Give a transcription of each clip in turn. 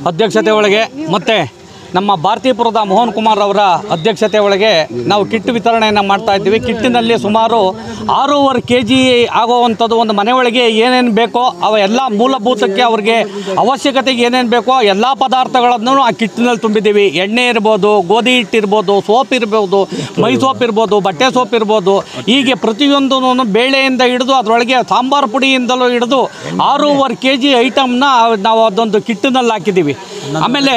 ಅಧ್ಯಕ್ಷತೆ ಒಳಗೆ ಮತ್ತು ನಮ್ಮ ಭಾರತೀಪುರದ ಮೋಹನ್ ಕುಮಾರ್ ಅವರ ಅಧ್ಯಕ್ಷತೆ ಒಳಗೆ ನಾವು ಕಿಟ್ ವಿತರಣೆಯನ್ನು ಮಾಡ್ತಾ ಇದ್ದೀವಿ ಕಿಟ್ಟಿನಲ್ಲಿ ಸುಮಾರು ಆರೂವರೆ ಕೆ ಜಿ ಆಗುವಂಥದ್ದು ಒಂದು ಮನೆ ಒಳಗೆ ಏನೇನು ಬೇಕೋ ಅವ ಎಲ್ಲ ಮೂಲಭೂತಕ್ಕೆ ಅವ್ರಿಗೆ ಅವಶ್ಯಕತೆಗೆ ಏನೇನು ಬೇಕೋ ಎಲ್ಲ ಪದಾರ್ಥಗಳನ್ನು ಆ ಕಿಟ್ಟಿನಲ್ಲಿ ತುಂಬಿದ್ದೀವಿ ಎಣ್ಣೆ ಇರ್ಬೋದು ಗೋಧಿ ಹಿಟ್ಟು ಇರ್ಬೋದು ಸೋಪ್ ಇರ್ಬೋದು ಮೈ ಸೋಪ್ ಇರ್ಬೋದು ಬಟ್ಟೆ ಸೋಪ್ ಇರ್ಬೋದು ಹೀಗೆ ಪ್ರತಿಯೊಂದು ಬೇಳೆಯಿಂದ ಹಿಡಿದು ಅದರೊಳಗೆ ಸಾಂಬಾರು ಪುಡಿಯಿಂದಲೂ ಹಿಡಿದು ಆರೂವರೆ ಕೆ ಜಿ ಐಟಮ್ನ ನಾವು ಅದೊಂದು ಕಿಟ್ಟಿನಲ್ಲಿ ಹಾಕಿದ್ದೀವಿ ಆಮೇಲೆ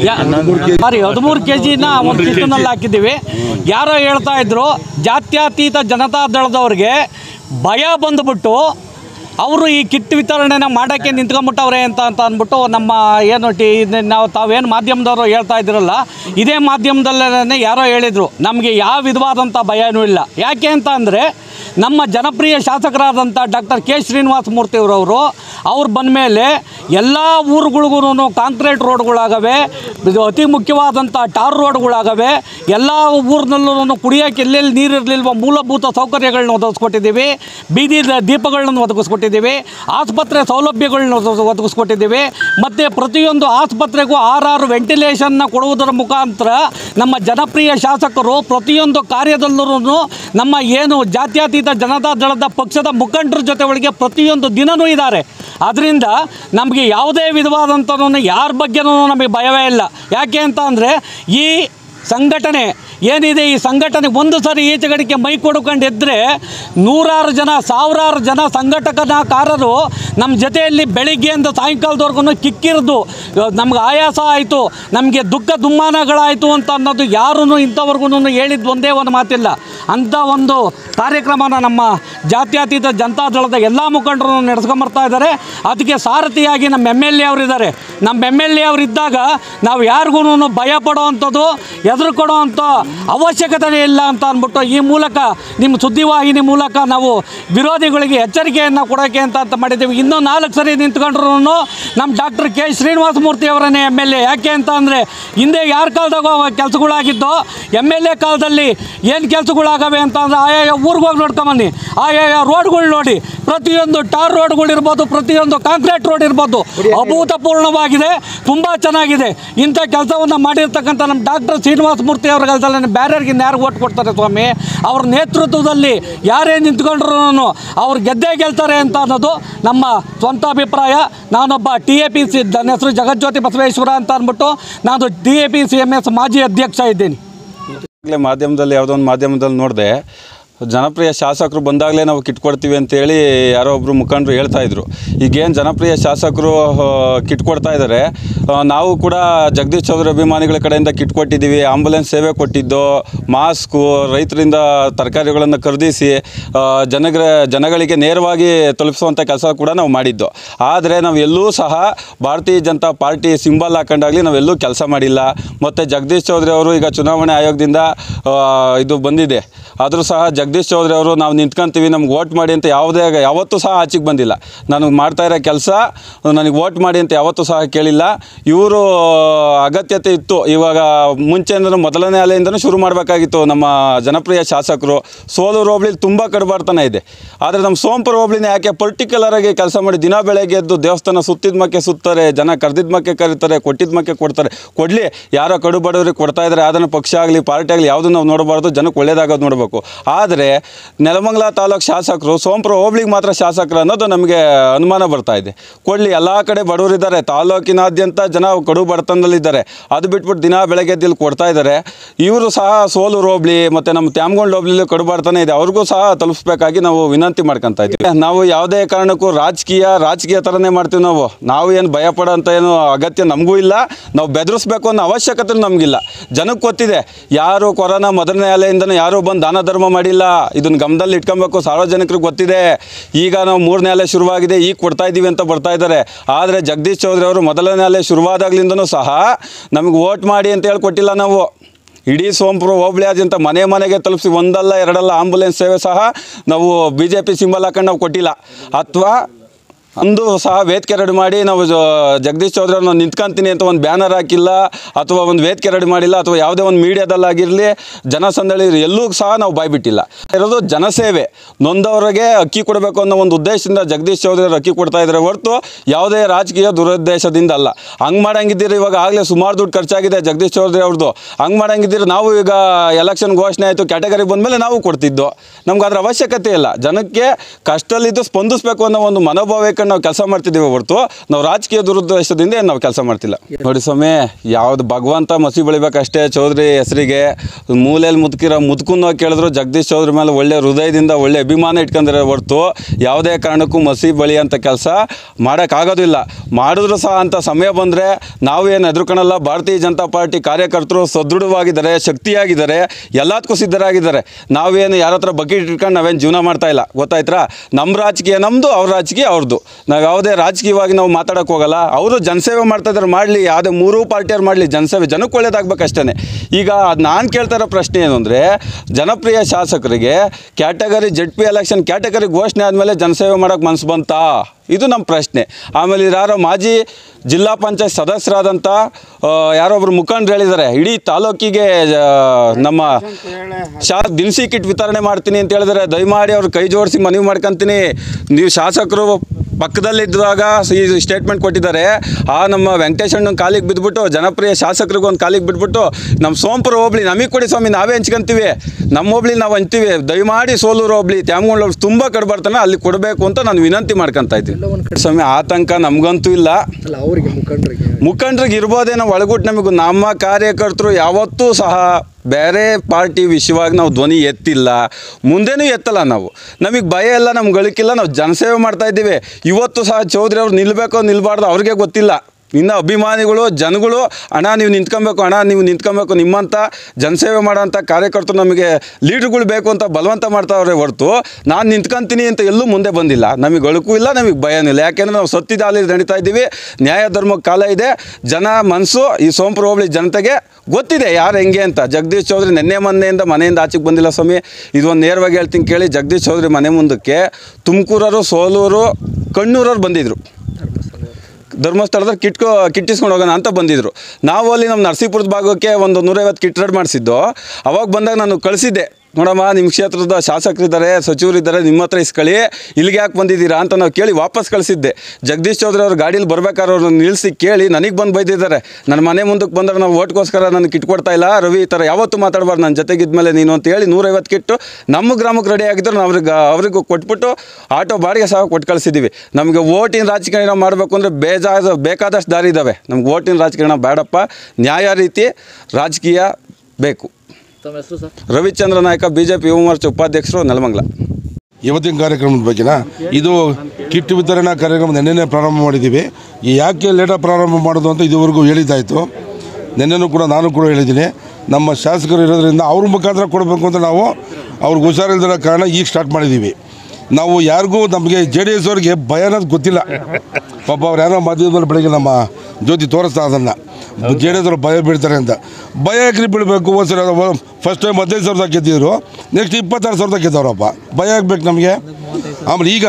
ಸಾರಿ ಹದಿಮೂರು ಕೆ ಜಿನ ಒಂದು ಕಿಟ್ಟಿನಲ್ಲಿ ಹಾಕಿದ್ದೀವಿ ಯಾರೋ ಹೇಳ್ತಾ ಇದ್ರು ಜಾತ್ಯತೀತ ಜನತಾ ದಳದವ್ರಿಗೆ ಭಯ ಬಂದುಬಿಟ್ಟು ಅವರು ಈ ಕಿಟ್ ವಿತರಣೆನ ಮಾಡೋಕ್ಕೆ ನಿಂತ್ಕೊಂಡ್ಬಿಟ್ಟವ್ರೆ ಅಂತ ಅಂತ ಅಂದ್ಬಿಟ್ಟು ನಮ್ಮ ಏನು ಟಿ ಇದ್ ನಾವು ತಾವೇನು ಮಾಧ್ಯಮದವರು ಹೇಳ್ತಾ ಇದ್ರಲ್ಲ ಇದೇ ಮಾಧ್ಯಮದಲ್ಲೇ ಯಾರೋ ಹೇಳಿದರು ನಮಗೆ ಯಾವ ವಿಧವಾದಂಥ ಭಯನೂ ಇಲ್ಲ ಯಾಕೆ ಅಂತ ಅಂದರೆ ನಮ್ಮ ಜನಪ್ರಿಯ ಶಾಸಕರಾದಂಥ ಡಾಕ್ಟರ್ ಕೆ ಶ್ರೀನಿವಾಸ ಮೂರ್ತಿಯವರವರು ಅವ್ರು ಬಂದ ಮೇಲೆ ಎಲ್ಲ ಊರುಗಳಿಗೂ ಕಾಂಕ್ರೀಟ್ ರೋಡ್ಗಳಾಗವೆ ಇದು ಅತಿ ಮುಖ್ಯವಾದಂಥ ಟಾರ್ ರೋಡ್ಗಳಾಗವೆ ಎಲ್ಲ ಊರಿನಲ್ಲೂ ಕುಡಿಯೋಕೆ ಎಲ್ಲೆಲ್ಲಿ ನೀರು ಇರಲಿಲ್ವ ಮೂಲಭೂತ ಸೌಕರ್ಯಗಳನ್ನ ಒದಗಿಸ್ಕೊಟ್ಟಿದ್ದೀವಿ ಬೀದಿ ದ- ದೀಪಗಳನ್ನ ಒದಗಿಸ್ಕೊಟ್ಟಿದ್ದೀವಿ ಆಸ್ಪತ್ರೆ ಸೌಲಭ್ಯಗಳನ್ನ ಒದಗಿಸ್- ಒದಗಿಸ್ಕೊಟ್ಟಿದ್ದೀವಿ ಮತ್ತು ಪ್ರತಿಯೊಂದು ಆಸ್ಪತ್ರೆಗೂ ಆರಾರು ವೆಂಟಿಲೇಷನ್ನ ಕೊಡುವುದರ ಮುಖಾಂತರ ನಮ್ಮ ಜನಪ್ರಿಯ ಶಾಸಕರು ಪ್ರತಿಯೊಂದು ಕಾರ್ಯದಲ್ಲೂ ನಮ್ಮ ಏನು ಜಾತ್ಯತೀತ ಜನತಾ ದಳದ ಪಕ್ಷದ ಮುಖಂಡರ ಜೊತೆ ಒಳಗೆ ಪ್ರತಿಯೊಂದು ದಿನವೂ ಇದ್ದಾರೆ ಅದರಿಂದ ನಮಗೆ ಯಾವುದೇ ವಿಧವಾದಂಥನೂ ಯಾರ ಬಗ್ಗೆನೂ ನಮಗೆ ಭಯವೇ ಇಲ್ಲ ಯಾಕೆ ಅಂತ ಅಂದರೆ ಈ ಸಂಘಟನೆ ಏನಿದೆ ಈ ಸಂಘಟನೆ ಒಂದು ಸರಿ ಈಚೆಗಡಿಗೆ ಮೈ ಕೊಡ್ಕೊಂಡು ಎದ್ದರೆ ನೂರಾರು ಜನ ಸಾವಿರಾರು ಜನ ಸಂಘಟಕನಕಾರರು ನಮ್ಮ ಜೊತೆಯಲ್ಲಿ ಬೆಳಿಗ್ಗೆಯಿಂದ ಸಾಯಂಕಾಲದವರೆಗೂ ಕಿಕ್ಕಿರಿದು ನಮ್ಗೆ ಆಯಾಸ ಆಯಿತು ನಮಗೆ ದುಃಖ ದುಮ್ಮಾನಗಳಾಯಿತು ಅಂತ ಅನ್ನೋದು ಯಾರೂ ಇಂಥವ್ರಿಗೂ ಹೇಳಿದ್ದು ಒಂದೇ ಒಂದು ಮಾತಿಲ್ಲ ಅಂಥ ಒಂದು ಕಾರ್ಯಕ್ರಮನ ನಮ್ಮ ಜಾತ್ಯತೀತ ಜನತಾ ದಳದ ಎಲ್ಲ ಮುಖಂಡರು ನಡೆಸ್ಕೊಂಬರ್ತಾ ಇದ್ದಾರೆ ಅದಕ್ಕೆ ಸಾರಥಿಯಾಗಿ ನಮ್ಮ ಎಮ್ ಎಲ್ ಎ ಅವರಿದ್ದಾರೆ ನಮ್ಮ ಎಮ್ ಎಲ್ ಎ ಅವರಿದ್ದಾಗ ನಾವು ಯಾರಿಗೂ ಭಯ ಪಡೋವಂಥದ್ದು ಎದುರು ಕೊಡೋವಂಥ ಅವಶ್ಯಕತೆ ಇಲ್ಲ ಅಂತ ಅಂದ್ಬಿಟ್ಟು ಈ ಮೂಲಕ ನಿಮ್ಮ ಸುದ್ದಿವಾಹಿನಿ ಮೂಲಕ ನಾವು ವಿರೋಧಿಗಳಿಗೆ ಎಚ್ಚರಿಕೆಯನ್ನು ಕೊಡೋಕ್ಕೆ ಅಂತ ಅಂತ ಮಾಡಿದ್ದೀವಿ ಇನ್ನೂ ನಾಲ್ಕು ಸರಿ ನಿಂತ್ಕೊಂಡ್ರು ನಮ್ಮ ಡಾಕ್ಟರ್ ಕೆ ಶ್ರೀನಿವಾಸ ಮೂರ್ತಿ ಅವರನ್ನೇ ಎಮ್ ಎಲ್ ಎ ಯಾಕೆ ಅಂತ ಅಂದರೆ ಹಿಂದೆ ಯಾರ ಕಾಲದಾಗ ಕೆಲಸಗಳಾಗಿದ್ದೋ ಎಮ್ ಎಲ್ ಎ ಕಾಲದಲ್ಲಿ ಏನು ಕೆಲಸಗಳಾಗವೆ ಅಂತ ಅಂದರೆ ಆಯಾಯ ಊರಿಗೆ ಹೋಗಿ ನೋಡ್ಕೊಂಬನ್ನಿ ಆಯಾಯ ರೋಡ್ಗಳು ನೋಡಿ ಪ್ರತಿಯೊಂದು ಟಾರ್ ರೋಡ್ಗಳು ಇರ್ಬೋದು ಪ್ರತಿಯೊಂದು ಕಾಂಕ್ರೀಟ್ ರೋಡ್ ಇರ್ಬೋದು ಅಭೂತಪೂರ್ಣವಾಗಿದೆ ತುಂಬ ಚೆನ್ನಾಗಿದೆ ಇಂಥ ಕೆಲಸವನ್ನು ಮಾಡಿರ್ತಕ್ಕಂಥ ನಮ್ಮ ಡಾಕ್ಟರ್ ಶ್ರೀನಿವಾಸ ಮೂರ್ತಿ ಅವ್ರ ಕೆಲಸದಲ್ಲಿ ಬೇರೆಯವ್ರಿಗೆ ಯಾರು ಓಟ್ ಕೊಡ್ತಾರೆ ಸ್ವಾಮಿ ಅವ್ರ ನೇತೃತ್ವದಲ್ಲಿ ಯಾರೇ ನಿಂತ್ಕೊಂಡ್ರು ಅವ್ರು ಗೆದ್ದೇ ಗೆಲ್ತಾರೆ ಅಂತ ಅನ್ನೋದು ನಮ್ಮ ಸ್ವಂತ ಅಭಿಪ್ರಾಯ ನಾನೊಬ್ಬ ಟಿ ಎ ಪಿ ಸಿ ನನ್ನ ಹೆಸರು ಜಗಜ್ಯೋತಿ ಬಸವೇಶ್ವರ ಅಂತ ಅಂದ್ಬಿಟ್ಟು ನಾನು T A P C M S ಮಾಜಿ ಅಧ್ಯಕ್ಷ ಇದ್ದೀನಿ ಈಗಲೇ ಮಾಧ್ಯಮದಲ್ಲಿ ಯಾವುದೋ ಒಂದು ಮಾಧ್ಯಮದಲ್ಲಿ ನೋಡಿದೆ ಜನಪ್ರಿಯ ಶಾಸಕರು ಬಂದಾಗಲೇ ನಾವು ಕಿಟ್ ಕೊಡ್ತೀವಿ ಅಂತೇಳಿ ಯಾರೋ ಒಬ್ಬರು ಮುಖಂಡರು ಹೇಳ್ತಾ ಇದ್ರು ಈಗೇನು ಜನಪ್ರಿಯ ಶಾಸಕರು ಆ, ಕಿಟ್ ಕೊಡ್ತಾ ಇದ್ದಾರೆ ಆ, ನಾವು ಕೂಡ ಜಗದೀಶ್ ಚೌಧರಿ ಅಭಿಮಾನಿಗಳ ಕಡೆಯಿಂದ ಕಿಟ್ ಕೊಟ್ಟಿದ್ದೀವಿ ಆಂಬುಲೆನ್ಸ್ ಸೇವೆ ಕೊಟ್ಟಿದ್ದು ಮಾಸ್ಕು ರೈತರಿಂದ ತರಕಾರಿಗಳನ್ನು ಖರೀದಿಸಿ ಆ, ಜನಗಳ ಜನಗಳಿಗೆ ನೇರವಾಗಿ ತಲುಪಿಸುವಂಥ ಕೆಲಸ ಕೂಡ ನಾವು ಮಾಡಿದ್ದು ಆದರೆ ನಾವು ಎಲ್ಲೂ ಸಹ ಭಾರತೀಯ ಜನತಾ ಪಾರ್ಟಿ ಸಿಂಬಲ್ ಹಾಕೊಂಡಾಗಲಿ ನಾವೆಲ್ಲೂ ಕೆಲಸ ಮಾಡಿಲ್ಲ ಮತ್ತು ಜಗದೀಶ್ ಚೌಧರಿ ಅವರು ಈಗ ಚುನಾವಣೆ ಆಯೋಗದಿಂದ ಆ, ಇದು ಬಂದಿದೆ ಆದರೂ ಸಹ ಜಗದೀಶ್ ಚೌಧರಿ ಅವರು ನಾವು ನಿಂತ್ಕೊಂತೀವಿ ನಮ್ಗೆ ವೋಟ್ ಮಾಡಿ ಅಂತ ಯಾವುದೇ ಯಾವತ್ತೂ ಸಹ ಆಚೆಗೆ ಬಂದಿಲ್ಲ ನನಗೆ ಮಾಡ್ತಾ ಇರೋ ಕೆಲಸ ನನಗೆ ವೋಟ್ ಮಾಡಿ ಅಂತ ಯಾವತ್ತೂ ಸಹ ಕೇಳಿಲ್ಲ ಇವರು ಅಗತ್ಯತೆ ಇತ್ತು ಇವಾಗ ಮುಂಚೆಯಿಂದ ಮೊದಲನೇ ಅಲೆಯಿಂದನೂ ಶುರು ಮಾಡಬೇಕಾಗಿತ್ತು ನಮ್ಮ ಜನಪ್ರಿಯ ಶಾಸಕರು ಸೋಲೂರು ಹೋಬಳಿ ತುಂಬ ಕಡುಬಾಡ್ತಾನೆ ಇದೆ ಆದರೆ ನಮ್ಮ ಸೋಂಪುರ ಹೋಬಳಿನ ಯಾಕೆ ಪರ್ಟಿಕ್ಯುಲರ್ ಆಗಿ ಕೆಲಸ ಮಾಡಿ ದಿನ ಬೆಳಗ್ಗೆ ಎದ್ದು ದೇವಸ್ಥಾನ ಸುತ್ತಿದ ಮಕ್ಕೆ ಸುತ್ತಾರೆ ಜನ ಕರೆದಿದ್ದ ಮಕ್ಕೆ ಕರೀತಾರೆ ಕೊಟ್ಟಿದ್ದ ಮಕ್ಕೆ ಕೊಡ್ತಾರೆ ಕೊಡಲಿ ಯಾರೋ ಕಡು ಬಡವರಿಗೆ ಕೊಡ್ತಾ ಇದ್ದಾರೆ ಅದನ್ನು ಪಕ್ಷ ಆಗಲಿ ಪಾರ್ಟಿ ಆಗಲಿ ಯಾವುದು ನಾವು ನೋಡಬಾರ್ದು ಜನಕ್ಕೆ ಒಳ್ಳೇದಾಗೋದು ನೋಡಬೇಕು ಆದರೆ ನೆಲಮಂಗಲ ತಾಲೂಕು ಶಾಸಕರು ಸೋಂಪುರ ಹೋಬಳಿಗೆ ಮಾತ್ರ ಶಾಸಕರು ಅನ್ನೋದು ನಮಗೆ ಅನುಮಾನ ಬರ್ತಾ ಇದೆ ಕೊಡಲಿ ಎಲ್ಲ ಕಡೆ ಬಡವರಿದ್ದಾರೆ ತಾಲೂಕಿನಾದ್ಯಂತ ಜನ ಕಡು ಬಡತನದಲ್ಲಿದ್ದಾರೆ ಅದು ಬಿಟ್ಬಿಟ್ಟು ದಿನ ಬೆಳಗ್ಗೆ ಎದ್ದು ಇಲ್ಲಿ ಕೊಡ್ತಾ ಇದ್ದಾರೆ ಇವರು ಸಹ ಸೋಲೂರು ಹೋಬಳಿ ಮತ್ತು ನಮ್ಮ ತ್ಯಾಮಗೊಂಡ್ ಹೋಬಳಿಲಿ ಕಡು ಬಡತನ ಇದೆ ಅವ್ರಿಗೂ ಸಹ ತಲುಪಿಸ್ಬೇಕಾಗಿ ನಾವು ವಿನಂತಿ ಮಾಡ್ಕೊತಾ ಇದ್ದೀವಿ ನಾವು ಯಾವುದೇ ಕಾರಣಕ್ಕೂ ರಾಜಕೀಯ ರಾಜಕೀಯ ಥರನೇ ಮಾಡ್ತೀವಿ ನಾವು ನಾವು ಏನು ಭಯ ಪಡೋಂಥ ಏನು ಅಗತ್ಯ ನಮಗೂ ಇಲ್ಲ ನಾವು ಬೆದರಿಸ್ಬೇಕು ಅನ್ನೋ ಅವಶ್ಯಕತೆ ನಮಗಿಲ್ಲ ಜನಕ್ಕೆ ಗೊತ್ತಿದೆ ಯಾರು ಕೊರೋನಾ ಮೊದಲನೇ ಅಲೆಯಿಂದನೂ ಯಾರೂ ಬಂದು ದಾನ ಧರ್ಮ ಮಾಡಿಲ್ಲ ಇದನ್ನು ಗಮನದಲ್ಲಿ ಇಟ್ಕೊಬೇಕು ಸಾರ್ವಜನಿಕರಿಗೆ ಗೊತ್ತಿದೆ ಈಗ ನಾವು ಮೂರನೇ ಅಲೆ ಶುರುವಾಗಿದೆ ಈಗ ಕೊಡ್ತಾ ಇದ್ದೀವಿ ಅಂತ ಬರ್ತಾ ಇದ್ದಾರೆ ಆದರೆ ಜಗದೀಶ್ ಚೌಧರಿ ಅವರು ಮೊದಲನೇ ಅಲೆ ಶುರುವಾದಾಗ್ಲಿಂದನೂ ಸಹ ನಮಗೆ ವೋಟ್ ಮಾಡಿ ಅಂತ ಹೇಳಿ ಕೊಟ್ಟಿಲ್ಲ ನಾವು ಇಡೀ ಸೋಂಪುರ ಹೋಬಳಿಯಾದ್ಯಂತ ಮನೆ ಮನೆಗೆ ತಲುಪಿಸಿ ಒಂದಲ್ಲ ಎರಡಲ್ಲ ಆಂಬುಲೆನ್ಸ್ ಸೇವೆ ಸಹ ನಾವು ಬಿ ಜೆ ಪಿ ಸಿಂಬಲ್ ಹಾಕೊಂಡು ನಾವು ಕೊಟ್ಟಿಲ್ಲ ಅಥವಾ ಅಂದು ಸಹ ವೇದಿಕೆ ರೆಡಿ ಮಾಡಿ ನಾವು ಜ- ಜಗದೀಶ್ ಚೌಧರಿ ಅವ್ರನ್ನ ನಿಂತ್ಕೊಂತೀನಿ ಅಂತ ಒಂದು ಬ್ಯಾನರ್ ಹಾಕಿಲ್ಲ ಅಥವಾ ಒಂದು ವೇದಿಕೆ ರೆಡಿ ಮಾಡಿಲ್ಲ ಅಥವಾ ಯಾವುದೇ ಒಂದು ಮೀಡಿಯಾದಲ್ಲಾಗಿರಲಿ ಜನಸಂದಳಿ ಎಲ್ಲೂ ಸಹ ನಾವು ಬಾಯ್ಬಿಟ್ಟಿಲ್ಲ ಇರೋದು ಜನಸೇವೆ ನೊಂದವರಿಗೆ ಅಕ್ಕಿ ಕೊಡಬೇಕು ಅನ್ನೋ ಒಂದು ಉದ್ದೇಶದಿಂದ ಜಗದೀಶ್ ಚೌಧರಿ ಅವ್ರು ಅಕ್ಕಿ ಕೊಡ್ತಾ ಇದ್ದಾರೆ ಹೊರತು ಯಾವುದೇ ರಾಜಕೀಯ ದುರುದ್ದೇಶದಿಂದ ಅಲ್ಲ ಹಂಗೆ ಮಾಡಂಗಿದ್ದೀರಿ ಇವಾಗ ಆಗಲೇ ಸುಮಾರು ದುಡ್ಡು ಖರ್ಚಾಗಿದೆ ಜಗದೀಶ್ ಚೌಧರಿ ಅವ್ರದ್ದು ಹಂಗೆ ಮಾಡಂಗಿದ್ದೀರಿ ನಾವು ಈಗ ಎಲೆಕ್ಷನ್ ಘೋಷಣೆ ಆಯಿತು ಕ್ಯಾಟಗರಿ ಬಂದಮೇಲೆ ನಾವು ಕೊಡ್ತಿದ್ದೋ ನಮ್ಗೆ ಅದ್ರ ಅವಶ್ಯಕತೆ ಇಲ್ಲ ಜನಕ್ಕೆ ಕಷ್ಟದಲ್ಲಿದ್ದು ಸ್ಪಂದಿಸಬೇಕು ಅನ್ನೋ ಒಂದು ಮನೋಭಾವಕ್ಕೆ ನಾವು ಕೆಲಸ ಮಾಡ್ತಿದ್ದೀವಿ ಹೊರತು ನಾವು ರಾಜಕೀಯ ದುರುದ್ದೇಶದಿಂದ ಏನ್ ನಾವು ಕೆಲಸ ಮಾಡ್ತಿಲ್ಲ ನೋಡಿ ಸ್ವಾಮಿ ಯಾವ್ದು ಭಗವಂತ ಮಸಿ ಬೆಳಿಬೇಕಷ್ಟೇ ಚೌಧರಿ ಹೆಸರಿಗೆ ಮೂಲೆಯಲ್ಲಿ ಮುದುಕಿರೋ ಮುದುಕನ್ನು ಕೇಳಿದ್ರು ಜಗದೀಶ್ ಚೌಧರಿ ಮೇಲೆ ಒಳ್ಳೆ ಹೃದಯದಿಂದ ಒಳ್ಳೆ ಅಭಿಮಾನ ಇಟ್ಕೊಂಡಿರೋ ಹೊರತು ಯಾವುದೇ ಕಾರಣಕ್ಕೂ ಮಸಿ ಬಳಿ ಅಂತ ಕೆಲಸ ಮಾಡೋಕ್ಕಾಗೋದಿಲ್ಲ ಮಾಡಿದ್ರು ಸಹ ಅಂತ ಸಮಯ ಬಂದರೆ ನಾವು ಏನು ಹೆದರ್ಕೊಳಲ್ಲ ಭಾರತೀಯ ಜನತಾ ಪಾರ್ಟಿ ಕಾರ್ಯಕರ್ತರು ಸದೃಢವಾಗಿದ್ದಾರೆ ಶಕ್ತಿಯಾಗಿದ್ದಾರೆ ಎಲ್ಲದಕ್ಕೂ ಸಿದ್ಧರಾಗಿದ್ದಾರೆ ನಾವೇನು ಯಾರ ಹತ್ರ ಬಕೆಟ್ ಇಟ್ಕೊಂಡು ನಾವೇನು ಜೀವನ ಮಾಡ್ತಾ ಇಲ್ಲ ಗೊತ್ತಾಯ್ತಾ ನಮ್ಮ ರಾಜಕೀಯ ನಮ್ಮದು ಅವ್ರ ರಾಜಕೀಯ ಅವ್ರದ್ದು ನಾವು ಯಾವುದೇ ರಾಜಕೀಯವಾಗಿ ನಾವು ಮಾತಾಡೋಕೆ ಹೋಗಲ್ಲ ಅವರು ಜನಸೇವೆ ಮಾಡ್ತಾ ಇದ್ದಾರೆ ಮಾಡಲಿ ಯಾವುದೇ ಮೂರೂ ಪಾರ್ಟಿಯವ್ರು ಮಾಡಲಿ ಜನಸೇವೆ ಜನಕ್ಕೆ ಒಳ್ಳೇದಾಗಬೇಕಷ್ಟೇ ಈಗ ನಾನು ಕೇಳ್ತಾ ಇರೋ ಪ್ರಶ್ನೆ ಏನು ಅಂದರೆ ಜನಪ್ರಿಯ ಶಾಸಕರಿಗೆ category Z P election category ಘೋಷಣೆ ಆದಮೇಲೆ ಜನಸೇವೆ ಮಾಡೋಕೆ ಮನಸ್ಸು ಬಂತಾ ಇದು ನಮ್ಮ ಪ್ರಶ್ನೆ ಆಮೇಲೆ ಯಾರೋ ಮಾಜಿ ಜಿಲ್ಲಾ ಪಂಚಾಯತ್ ಸದಸ್ಯರಾದಂಥ ಆ, ಯಾರೋ ಒಬ್ರು ಮುಖಂಡರು ಹೇಳಿದ್ದಾರೆ ಇಡೀ ತಾಲೂಕಿಗೆ ಆ, ನಮ್ಮ ಶಾ ದಿನಸಿ ಕಿಟ್ ವಿತರಣೆ ಮಾಡ್ತೀನಿ ಅಂತ ಹೇಳಿದ್ರೆ ದಯಮಾಡಿ ಅವ್ರು ಕೈ ಜೋಡಿಸಿ ಮನವಿ ಮಾಡ್ಕೊಂತೀನಿ ನೀವು ಶಾಸಕರು ಪಕ್ಕದಲ್ಲಿದ್ದಾಗ ಈ ಸ್ಟೇಟ್ಮೆಂಟ್ ಕೊಟ್ಟಿದ್ದಾರೆ ಆ ನಮ್ಮ ವೆಂಕಟೇಶ್ ಅಣ್ಣನ ಕಾಲಿಗೆ ಬಿದ್ದುಬಿಟ್ಟು ಜನಪ್ರಿಯ ಶಾಸಕರಿಗೆ ಒಂದು ಕಾಲಿಗೆ ಬಿಟ್ಬಿಟ್ಟು ನಮ್ಮ ಸೋಂಪುರ ಹೋಬ್ಳಿ ನಮಗೆ ಕೊಡಿ ಸ್ವಾಮಿ ನಾವೇ ಹಂಚ್ಕೊಂತೀವಿ ನಮ್ಮ ಹೋಬ್ಳಿ ನಾವು ಹಂಚ್ತೀವಿ ದಯಮಾಡಿ ಸೋಲೂರು ಹೋಬ್ಳಿ ತ್ಯಾಮಗೊಂಡು ಹೋಬ್ಳಿ ತುಂಬ ಕಡೆ ಬರ್ತಾನೆ ಅಲ್ಲಿ ಕೊಡಬೇಕು ಅಂತ ನಾನು ವಿನಂತಿ ಮಾಡ್ಕೊತಾ ಇದ್ದೀನಿ ಸ್ವಾಮಿ ಆತಂಕ ನಮಗಂತೂ ಇಲ್ಲ ಅಲ್ಲ ಅವರಿಗೆ ಮುಖಂಡರಿಗೆ ಮುಖಂಡರಿಗೆ ಇರ್ಬೋದೇನೋ ಒಳಗುಟ್ಟು ನಮಗೂ ನಮ್ಮ ಕಾರ್ಯಕರ್ತರು ಯಾವತ್ತೂ ಸಹ ಬೇರೆ ಪಾರ್ಟಿ ವಿಷಯವಾಗಿ ನಾವು ಧ್ವನಿ ಎತ್ತಿಲ್ಲ ಮುಂದೆನೂ ಎತ್ತಲ್ಲ ನಾವು ನಮಗೆ ಭಯ ಇಲ್ಲ ನಮ್ಗೆ ಗಳಿಕಿಲ್ಲ ನಾವು ಜನಸೇವೆ ಮಾಡ್ತಾ ಇದ್ದೀವಿ ಇವತ್ತು ಸಹ ಚೌಧರಿ ಅವ್ರು ನಿಲ್ಲಬೇಕೋ ನಿಲ್ಬಾರ್ದು ಅವ್ರಿಗೆ ಗೊತ್ತಿಲ್ಲ ಇನ್ನು ಅಭಿಮಾನಿಗಳು ಜನಗಳು ಅಣ್ಣ ನೀವು ನಿಂತ್ಕೊಬೇಕು ಅಣ್ಣ ನೀವು ನಿಂತ್ಕೊಬೇಕು ನಿಮ್ಮಂಥ ಜನಸೇವೆ ಮಾಡೋಂಥ ಕಾರ್ಯಕರ್ತರು ನಮಗೆ ಲೀಡ್ರುಗಳು ಬೇಕು ಅಂತ ಬಲವಂತ ಮಾಡ್ತಾವ್ರೆ ಹೊರತು ನಾನು ನಿಂತ್ಕೊಂತೀನಿ ಅಂತ ಎಲ್ಲೂ ಮುಂದೆ ಬಂದಿಲ್ಲ ನಮಗೆ ಅಳುಕು ಇಲ್ಲ ನಮಗೆ ಭಯನೂ ಇಲ್ಲ ಯಾಕೆಂದರೆ ನಾವು ಸತ್ಯದ ಹಾಲಿ ನಡೀತಾ ಇದ್ದೀವಿ ನ್ಯಾಯ ಧರ್ಮಕ್ಕೆ ಕಾಲ ಇದೆ ಜನ ಮನಸ್ಸು ಈ ಸೋಂಪುರ ಹೋಬಳಿ ಜನತೆಗೆ ಗೊತ್ತಿದೆ ಯಾರು ಹೆಂಗೆ ಅಂತ ಜಗದೀಶ್ ಚೌಧರಿ ನಿನ್ನೆ ಮೊನ್ನೆಯಿಂದ ಮನೆಯಿಂದ ಆಚೆಗೆ ಬಂದಿಲ್ಲ ಸ್ವಾಮಿ ಇದೊಂದು ನೇರವಾಗಿ ಹೇಳ್ತೀನಿ ಕೇಳಿ ಜಗದೀಶ್ ಚೌಧರಿ ಮನೆ ಮುಂದಕ್ಕೆ ತುಮಕೂರವರು ಸೋಲೂರು ಕಣ್ಣೂರವ್ರು ಬಂದಿದ್ರು ಧರ್ಮಸ್ಥಳದಲ್ಲಿ ಕಿಟ್ಕೊ ಕಿಟ್ಟಿಸ್ಕೊಂಡು ಹೋಗೋಣ ಅಂತ ಬಂದಿದ್ರು ನಾವು ಅಲ್ಲಿ ನಮ್ಮ ನರಸೀಪುರದ ಭಾಗಕ್ಕೆ ಒಂದು ನೂರೈವತ್ತು ಕಿಟ್ ರೆಡಿ ಮಾಡಿಸಿದ್ದು ಅವಾಗ ಬಂದಾಗ ನಾನು ಕಳಿಸಿದ್ದೆ ನೋಡಮ್ಮ ನಿಮ್ಮ ಕ್ಷೇತ್ರದ ಶಾಸಕರಿದ್ದಾರೆ ಸಚಿವರಿದ್ದಾರೆ ನಿಮ್ಮ ಹತ್ರ ಇಸ್ಕೊಳ್ಳಿ ಇಲ್ಲಿಗೆ ಯಾಕೆ ಬಂದಿದ್ದೀರಾ ಅಂತ ನಾವು ಕೇಳಿ ವಾಪಸ್ ಕಳಿಸಿದ್ದೆ ಜಗದೀಶ್ ಚೌಧರಿ ಅವ್ರು ಗಾಡೀಲಿ ಬರ್ಬೇಕಾದ್ರೆ ಅವ್ರನ್ನ ನಿಲ್ಲಿಸಿ ಕೇಳಿ ನನಗೆ ಬಂದು ಬೈದಿದ್ದಾರೆ ನನ್ನ ಮನೆ ಮುಂದಕ್ಕೆ ಬಂದ್ರೆ ನಾವು ಓಟ್ಗೋಸ್ಕರ ನನಗೆ ಕಿಟ್ ಕೊಡ್ತಾ ಇಲ್ಲ ರವಿ ಈ ಥರ ಯಾವತ್ತೂ ಮಾತಾಡಬಾರ್ದು ನನ್ನ ಜೊತೆಗಿದ್ಮೇಲೆ ನೀನು ಅಂತ ಹೇಳಿ ನೂರೈವತ್ತು ಕಿಟ್ಟು ನಮ್ಮ ಗ್ರಾಮಕ್ಕೆ ರೆಡಿ ಆಗಿದ್ರು ನಾವು ಅವ್ರಿಗೆ ಅವ್ರಿಗೆ ಕೊಟ್ಬಿಟ್ಟು ಆಟೋ ಬಾಡಿಗೆ ಸಹ ಕೊಟ್ಟು ಕಳಿಸಿದ್ದೀವಿ ನಮಗೆ ಓಟಿನ ರಾಜಕಾರಣ ಮಾಡಬೇಕು ಅಂದರೆ ಬೇಜಾದ ಬೇಕಾದಷ್ಟು ದಾರಿ ಇದ್ದಾವೆ ನಮ್ಗೆ ಓಟಿನ ರಾಜಕಾರಣ ಬೇಡಪ್ಪ ನ್ಯಾಯ ರೀತಿ ರಾಜಕೀಯ ಬೇಕು ತಮ್ಮ ಹೆಸರು ಸರ್ ರವಿಚಂದ್ರ ನಾಯಕ ಬಿ ಜೆ ಪಿ ಯುವ ಮೋರ್ಚಾ ಉಪಾಧ್ಯಕ್ಷರು ನೆಲಮಂಗಲ ಇವತ್ತಿನ ಕಾರ್ಯಕ್ರಮದ ಬಗ್ಗೆನಾ ಇದು ಕಿಟ್ ವಿತರಣಾ ಕಾರ್ಯಕ್ರಮ ನಿನ್ನೆನೇ ಪ್ರಾರಂಭ ಮಾಡಿದ್ದೀವಿ ಈ ಯಾಕೆ ಲೇಟಾಗಿ ಪ್ರಾರಂಭ ಮಾಡೋದು ಅಂತ ಇದುವರೆಗೂ ಹೇಳಿದ್ದಾಯಿತು ನಿನ್ನೆನೂ ಕೂಡ ನಾನು ಕೂಡ ಹೇಳಿದ್ದೀನಿ ನಮ್ಮ ಶಾಸಕರು ಇರೋದ್ರಿಂದ ಅವ್ರ ಮುಖಾಂತರ ಕೊಡಬೇಕು ಅಂತ ನಾವು ಅವ್ರಿಗೆ ಹುಷಾರಿಲ್ದಿರೋ ಕಾರಣ ಈಗ ಸ್ಟಾರ್ಟ್ ಮಾಡಿದ್ದೀವಿ ನಾವು ಯಾರಿಗೂ ನಮಗೆ ಜೆ ಡಿ ಎಸ್ ಅವ್ರಿಗೆ ಭಯ ಅನ್ನೋದು ಗೊತ್ತಿಲ್ಲ ಪಾಪ ಅವ್ರು ಯಾರೋ ಮಾಧ್ಯಮದಲ್ಲಿ ಬೆಳಗ್ಗೆ ನಮ್ಮ ಜ್ಯೋತಿ ತೋರಿಸ್ತಾ ಅದನ್ನು ಜೆ ಡಿ ಎಸ್ ಅವ್ರು ಭಯ ಬೀಳ್ತಾರೆ ಅಂತ ಭಯ ಯಾಕ್ರಿ ಬೀಳಬೇಕು ಒಂದ್ಸಲ ಫಸ್ಟ್ ಟೈಮ್ ಹದಿನೈದು ಸಾವಿರದ ಗೆದ್ದಿದ್ರು ನೆಕ್ಸ್ಟ್ ಇಪ್ಪತ್ತಾರು ಸಾವಿರದ ಗೆದ್ದವ್ರಪ್ಪ ಭಯ ಆಗ್ಬೇಕು ನಮಗೆ ಆಮೇಲೆ ಈಗ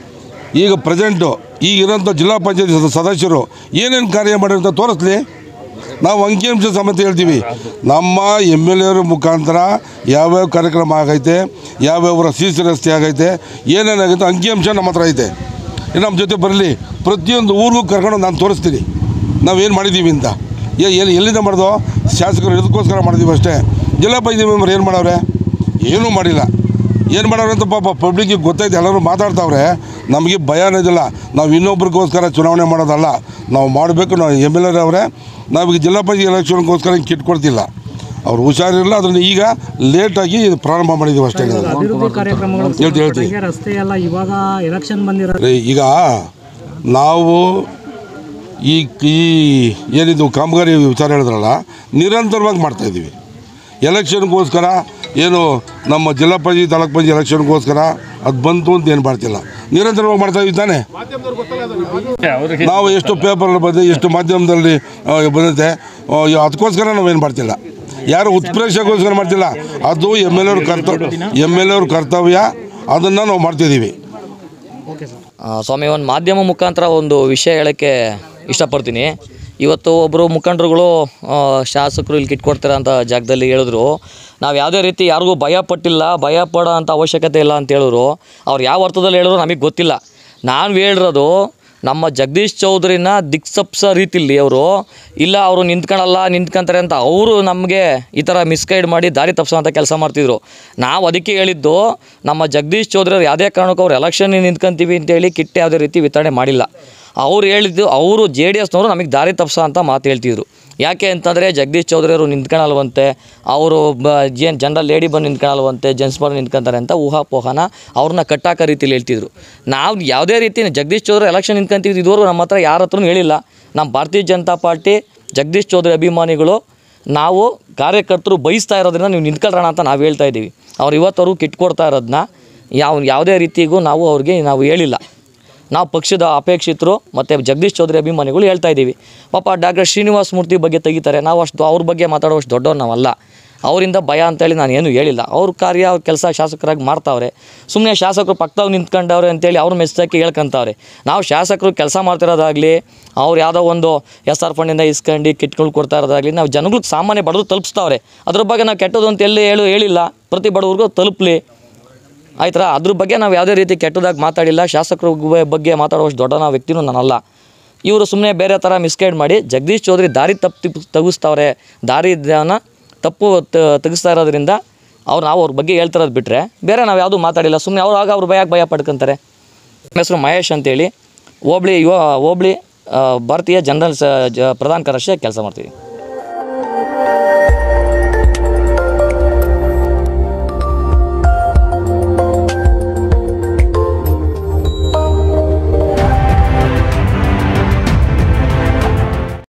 ಈಗ ಪ್ರೆಸೆಂಟು ಈಗ ಇರೋಂಥ ಜಿಲ್ಲಾ ಪಂಚಾಯತ್ ಸದಸ್ಯರು ಏನೇನು ಕಾರ್ಯ ಮಾಡಿರೋ ತೋರಿಸ್ಲಿ ನಾವು ಅಂಕಿಅಂಶ ಸಮೇತ ಹೇಳ್ತೀವಿ ನಮ್ಮ ಎಮ್ ಎಲ್ ಎರ ಮುಖಾಂತರ ಯಾವ್ಯಾವ ಕಾರ್ಯಕ್ರಮ ಆಗೈತೆ ಯಾವ್ಯಾವ ಸಿ ಸಿ ರಸ್ತೆ ಆಗೈತೆ ಏನೇನಾಗೈತೆ ಅಂಕಿಅಂಶ ನಮ್ಮ ಹತ್ರ ಐತೆ ಇನ್ನು ನಮ್ಮ ಜೊತೆ ಬರಲಿ ಪ್ರತಿಯೊಂದು ಊರಿಗೂ ಕರ್ಕೊಂಡು ನಾನು ತೋರಿಸ್ತೀನಿ ನಾವೇನು ಮಾಡಿದ್ದೀವಿ ಅಂತ ಏ ಎಲ್ಲಿ ಎಲ್ಲಿಂದ ಮಾಡ್ದೋ ಶಾಸಕರು ಇದಕ್ಕೋಸ್ಕರ ಮಾಡಿದ್ದೀವಿ ಅಷ್ಟೇ ಜಿಲ್ಲಾ ಪಂಚಾಯತ್ ಮೆಂಬರ್ ಏನು ಮಾಡವ್ರೆ ಏನೂ ಮಾಡಿಲ್ಲ ಏನು ಮಾಡೋರು ಅಂತ ಪಾಪ ಪಬ್ಲಿಕ್ಕಿಗೆ ಗೊತ್ತೈತೆ ಎಲ್ಲರೂ ಮಾತಾಡ್ತಾವ್ರೆ ನಮಗೆ ಭಯ ಅನ್ನೋದಿಲ್ಲ ನಾವು ಇನ್ನೊಬ್ರಿಗೋಸ್ಕರ ಚುನಾವಣೆ ಮಾಡೋದಲ್ಲ ನಾವು ಮಾಡಬೇಕು ನಾವು ಎಮ್ ಎಲ್ ಎರ್ ಅವರೇ ನಾವೀಗ ಜಿಲ್ಲಾ ಪಂಚಾಯತ್ ಎಲೆಕ್ಷನ್ಗೋಸ್ಕರ ಹಿಂಗೆ ಕಿಟ್ ಕೊಡ್ತಿಲ್ಲ ಅವ್ರು ಹುಷಾರಿರಲಿಲ್ಲ ಅದನ್ನು ಈಗ ಲೇಟಾಗಿ ಪ್ರಾರಂಭ ಮಾಡಿದ್ದೀವಿ ಅಷ್ಟೇ ಅಭಿವೃದ್ಧಿ ಕಾರ್ಯಕ್ರಮಗಳು ಹೇಳ್ತಿ ಹೇಳ್ತಿ ಕಡೆಗೆ ರಸ್ತೆ ಎಲ್ಲ ಇವಾಗ ಎಲೆಕ್ಷನ್ ಬಂದಿರೋ ರೀ, ಈಗ ನಾವು ಈ ಈ ಏನಿದು ಕಾಮಗಾರಿ ವಿಚಾರ ಹೇಳಿದ್ರಲ್ಲ ನಿರಂತರವಾಗಿ ಮಾಡ್ತಾಯಿದ್ದೀವಿ ಎಲೆಕ್ಷನ್ಗೋಸ್ಕರ ಏನು ನಮ್ಮ ಜಿಲ್ಲಾ ಪಂಚಾಯತ್ ತಾಲೂಕ್ ಪಂಚಾಯತ್ ಎಲೆಕ್ಷನ್ಗೋಸ್ಕರ ಅದು ಬಂತು ಅಂತ ಏನು ಮಾಡ್ತಿಲ್ಲ ನಿರಂತರವಾಗಿ ಮಾಡ್ತಾ ಇದ್ದೀವಿ ತಾನೇ ನಾವು ಎಷ್ಟು ಪೇಪರಲ್ಲಿ ಬಂದು ಎಷ್ಟು ಮಾಧ್ಯಮದಲ್ಲಿ ಆ, ಬಂದೈತೆ ಆ, ಅದಕ್ಕೋಸ್ಕರ ನಾವೇನು ಮಾಡ್ತಿಲ್ಲ ಯಾರು ಉತ್ಪ್ರೇಕ್ಷೆಗೋಸ್ಕರ ಮಾಡ್ತಿಲ್ಲ ಅದು ಎಮ್ ಎಲ್ ಅವ್ರ ಕರ್ತವ್ಯ ಎಮ್ ಎಲ್ ಅವ್ರ ಕರ್ತವ್ಯ ಅದನ್ನು ನಾವು ಮಾಡ್ತಿದ್ದೀವಿ ಆ, ಸ್ವಾಮಿ ಒಂದು ಮಾಧ್ಯಮ ಮುಖಾಂತರ ಒಂದು ವಿಷಯ ಹೇಳೋಕ್ಕೆ ಇಷ್ಟಪಡ್ತೀನಿ ಇವತ್ತು ಒಬ್ಬರು ಮುಖಂಡರುಗಳು ಆ, ಶಾಸಕರು ಇಲ್ಲಿ ಕಿಟ್ಕೊಡ್ತಾರೆ ಅಂತ ಜಾಗದಲ್ಲಿ ಹೇಳಿದ್ರು ನಾವು ಯಾವುದೇ ರೀತಿ ಯಾರಿಗೂ ಭಯ ಪಟ್ಟಿಲ್ಲ ಭಯ ಪಡೋ ಅಂಥ ಅವಶ್ಯಕತೆ ಇಲ್ಲ ಅಂತ ಹೇಳಿದ್ರು ಅವ್ರು ಯಾವ ಅರ್ಥದಲ್ಲಿ ಹೇಳಿದ್ರು ನಮಗೆ ಗೊತ್ತಿಲ್ಲ ನಾನು ಹೇಳಿರೋದು ನಮ್ಮ ಜಗದೀಶ್ ಚೌಧರಿನ ದಿಕ್ಸಪ್ಸ ರೀತಿಲಿ ಅವರು ಇಲ್ಲ ಅವರು ನಿಂತ್ಕೊಳ್ಳಲ್ಲ ನಿಂತ್ಕೊಂತಾರೆ ಅಂತ ಅವರು ನಮಗೆ ಈ ಥರ ಮಿಸ್ಗೈಡ್ ಮಾಡಿ ದಾರಿ ತಪ್ಪಿಸೋಂಥ ಕೆಲಸ ಮಾಡ್ತಿದ್ರು ನಾವು ಅದಕ್ಕೆ ಹೇಳಿದ್ದು ನಮ್ಮ ಜಗದೀಶ್ ಚೌಧರಿ ಅವ್ರು ಯಾವುದೇ ಕಾರಣಕ್ಕೂ ಅವ್ರು ಎಲೆಕ್ಷನ್ ನಿಂತ್ಕೊಂತೀವಿ ಅಂತೇಳಿ ಕಿಟ್ ಯಾವುದೇ ರೀತಿ ವಿತರಣೆ ಮಾಡಿಲ್ಲ ಅವ್ರು ಹೇಳಿದ್ದು ಅವರು ಜೆ ಡಿ ಎಸ್ನವರು ನಮಗೆ ದಾರಿ ತಪ್ಪಿಸೋ ಅಂತ ಮಾತು ಹೇಳ್ತಿದ್ರು ಯಾಕೆ ಅಂತಂದರೆ ಜಗದೀಶ್ ಚೌಧರಿ ಅವರು ನಿಂತ್ಕೊಳ್ಳಲ್ವಂತೆ ಅವರು ಬ ಏನು ಜನರಲ್ ಲೇಡಿ ಬಂದು ನಿಂತ್ಕೊಳ್ಳಲ್ವಂತೆ ಜೆಂಟ್ಸ್ ಬಂದು ನಿಂತ್ಕೊಂತಾರೆ ಅಂತ ಊಹಾಪೋಹನ ಅವ್ರನ್ನ ಕಟ್ಟಾಕ ರೀತಿಲಿ ಹೇಳ್ತಿದ್ರು ನಾವು ಯಾವುದೇ ರೀತಿ ಜಗದೀಶ್ ಚೌಧರಿ ಎಲೆಕ್ಷನ್ ನಿಂತ್ಕೊಂತಿದ್ದು ಇದುವರೆಗೂ ನಮ್ಮ ಹತ್ರ ಯಾರ ಹತ್ರನೂ ಹೇಳಿಲ್ಲ ನಮ್ಮ ಭಾರತೀಯ ಜನತಾ ಪಾರ್ಟಿ ಜಗದೀಶ್ ಚೌಧರಿ ಅಭಿಮಾನಿಗಳು ನಾವು ಕಾರ್ಯಕರ್ತರು ಬಯಸ್ತಾ ಇರೋದ್ರಿಂದ ನೀವು ನಿಂತ್ಕೊಳ್ಳೋಣ ಅಂತ ನಾವು ಹೇಳ್ತಾ ಇದ್ದೀವಿ ಅವ್ರು ಇವತ್ತವರು ಕಿಟ್ಕೊಡ್ತಾ ಇರೋದನ್ನ ಯಾವ ಯಾವುದೇ ರೀತಿಗೂ ನಾವು ಅವ್ರಿಗೆ ನಾವು ಹೇಳಿಲ್ಲ ನಾವು ಪಕ್ಷದ ಅಪೇಕ್ಷಿತರು ಮತ್ತು ಜಗದೀಶ್ ಚೌಧರಿ ಅಭಿಮಾನಿಗಳು ಹೇಳ್ತಾ ಇದ್ದೀವಿ ಪಾಪ ಡಾಕ್ಟರ್ ಶ್ರೀನಿವಾಸ ಮೂರ್ತಿ ಬಗ್ಗೆ ತೆಗಿತಾರೆ ನಾವು ಅಷ್ಟು ಅವ್ರ ಬಗ್ಗೆ ಮಾತಾಡೋಷ್ಟು ದೊಡ್ಡವ್ರು ನಾವಲ್ಲ ಅವರಿಂದ ಭಯ ಅಂತೇಳಿ ನಾನು ಏನೂ ಹೇಳಿಲ್ಲ ಅವ್ರ ಕಾರ್ಯ ಅವ್ರ ಕೆಲಸ ಶಾಸಕರಾಗಿ ಮಾಡ್ತಾವ್ರೆ ಸುಮ್ಮನೆ ಶಾಸಕರು ಪಕ್ಕದಾಗ ನಿಂತ್ಕೊಂಡವ್ರೆ ಅಂತೇಳಿ ಅವ್ರ ಮೆಚ್ಚಕ್ಕೆ ಹೇಳ್ಕೊಂತಾವ್ರೆ ನಾವು ಶಾಸಕರು ಕೆಲಸ ಮಾಡ್ತಿರೋದಾಗಲಿ ಅವ್ರು ಯಾವುದೋ ಒಂದು ಎಸ್ ಆರ್ ಫಂಡಿಂದ ಇಸ್ಕೊಂಡು ಕಿಟ್ಗಳು ಕೊಡ್ತಾ ಇರೋದಾಗಲಿ ನಾವು ಜನಗಳಿಗೆ ಸಾಮಾನ್ಯ ಬಡವರು ತಲುಪಿಸ್ತಾವ್ರೆ ಅದ್ರ ಬಗ್ಗೆ ನಾವು ಕೆಟ್ಟದ್ದು ಅಂತ ಎಲ್ಲಿ ಹೇಳು ಹೇಳಿಲ್ಲ ಪ್ರತಿ ಬಡವ್ರಿಗೂ ತಲುಪಲಿ ಆಯ್ತಾ ಅದ್ರ ಬಗ್ಗೆ ನಾವು ಯಾವುದೇ ರೀತಿ ಕೆಟ್ಟದಾಗಿ ಮಾತಾಡಿಲ್ಲ ಶಾಸಕರ ಬ- ಬಗ್ಗೆ ಮಾತಾಡುವಷ್ಟು ದೊಡ್ಡ ನಾವು ವ್ಯಕ್ತಿನೂ ನಾನಲ್ಲ ಇವರು ಸುಮ್ಮನೆ ಬೇರೆ ಥರ ಮಿಸ್ಗೈಡ್ ಮಾಡಿ ಜಗದೀಶ್ ಚೌಧರಿ ದಾರಿ ತಪ್ಪಿ ತಗಿಸ್ತಾವ್ರೆ ದಾರಿ ದಾನ ತಪ್ಪು ತ- ತೆಗಿಸ್ತಾ ಇರೋದ್ರಿಂದ ಅವ್ರು ನಾವು ಅವ್ರ ಬಗ್ಗೆ ಹೇಳ್ತಿರೋದು ಬಿಟ್ಟರೆ ಬೇರೆ ನಾವು ಯಾವುದೂ ಮಾತಾಡಿಲ್ಲ ಸುಮ್ಮನೆ ಅವ್ರು ಆಗ ಅವ್ರು ಭಯಕ್ಕೆ ಭಯ ಪಡ್ಕೊಂತಾರೆ ನಮ್ಮ ಹೆಸರು ಮಹೇಶ್ ಅಂತೇಳಿ ಹೋಬ್ಳಿ ಯುವ ಹೋಬ್ಳಿ ಆ, ಭಾರತೀಯ ಜನರಲ್ ಸ ಜ ಪ್ರಧಾನ ಕಾರ್ಯದರ್ಶಿ ಕೆಲಸ ಮಾಡ್ತೀವಿ